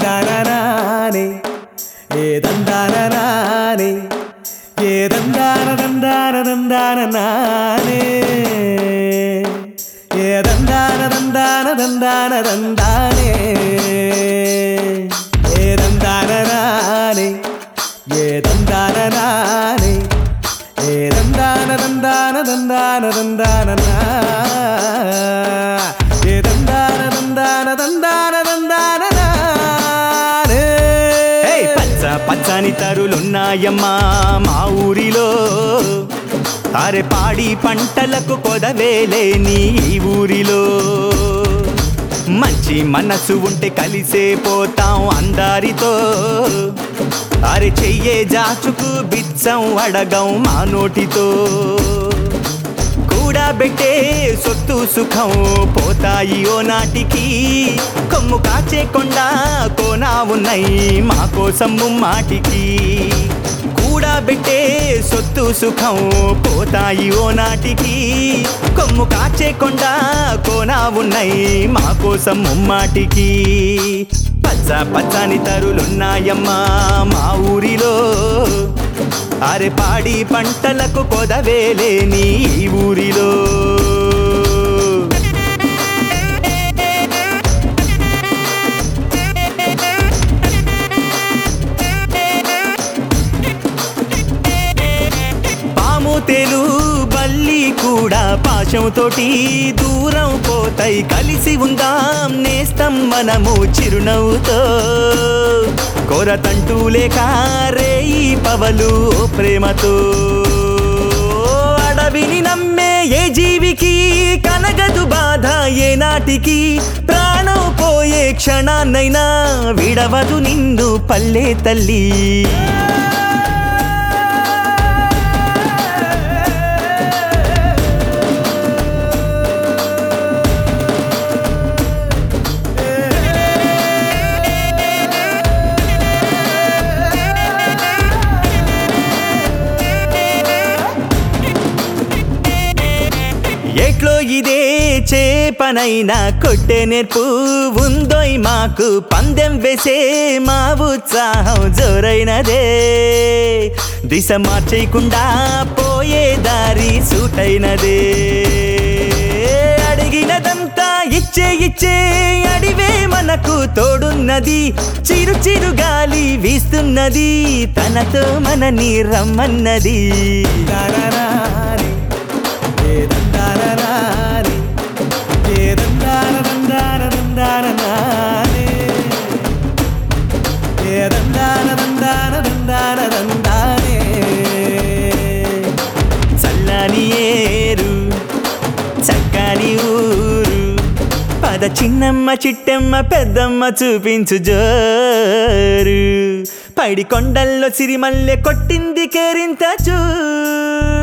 దందాననానే ఏ దందాననానే ఏ దందాన దందాన దందాననానే ఏ దందాన దందాన దందాన దందానే ఏ దందాననానే ఏ దందాననానే ఏ దందాన దందాన దందాన దందాననా ఏ దందాన దందాన దందాన దందాననానే ఏయ్ పచ్చ పచ్చని తరులున్నాయమ్మా మా ఊరిలో అరే పాడి పంటలకు కొదవేలే నీ ఈ ఊరిలో మంచి మనసు ఉంటే కలిసే పోతాం అందరితో అరే చెయ్యే జాచుకు బిచ్చం అడగం మా నోటితో కూడబెట్టే సొత్తు సుఖం పోతాయి ఓ నాటికి కొమ్ము కాచే కొండ కోనా ఉన్నాయి మా కోసం ముమ్మాటికి కూడబెట్టే సొత్తు సుఖం పోతాయి ఓ నాటికి కొమ్ము కాచే కొండ కోనా ఉన్నాయి మా కోసం ముమ్మాటికి పచ్చ పచ్చని తరులున్నాయమ్మా మా ఊరిలో అరే పాడి పంటలకు కొదవేలే నీ ఈ ఊరిలో పాము తెలు బల్లి కూడా పాశంతోటి దూరం పోతాయి కలిసి ఉందాం నేస్తం మనము చిరునవ్వుతో కొరతంటూ లేక రేయి పవలు ప్రేమతో అడవిని నమ్మే ఏ జీవికి కనగదు బాధ ఏ నాటికి ప్రాణం పోయే క్షణాన్నైనా విడవదు నిన్ను పల్లె తల్లి ఎట్లో ఇదే చేపనైనా కొట్టే నేర్పు ఉందోయ్ మాకు పందెం వేసే మా ఉత్సాహం జోరైనదే దిశ మార్చేయకుండా పోయే దారి సూటైనదే అడిగినదంతా ఇచ్చే ఇచ్చే అడివే మనకు తోడున్నది చిరు చిరు గాలి వీస్తున్నది తనతో మనని రమ్మన్నది దందాననానే ఏ దందాననానే ఏ దందాన దందాన దందాననానే ఏ దందాన దందాన దందాన దందానే చల్లని ఏరు చక్కని ఊరు పద చిన్నమ్మ చిట్టమ్మ పెద్దమ్మ చూపించు జోరు పైడి కొండల్లో సిరిమల్లె కొట్టింది కేరింత చూడు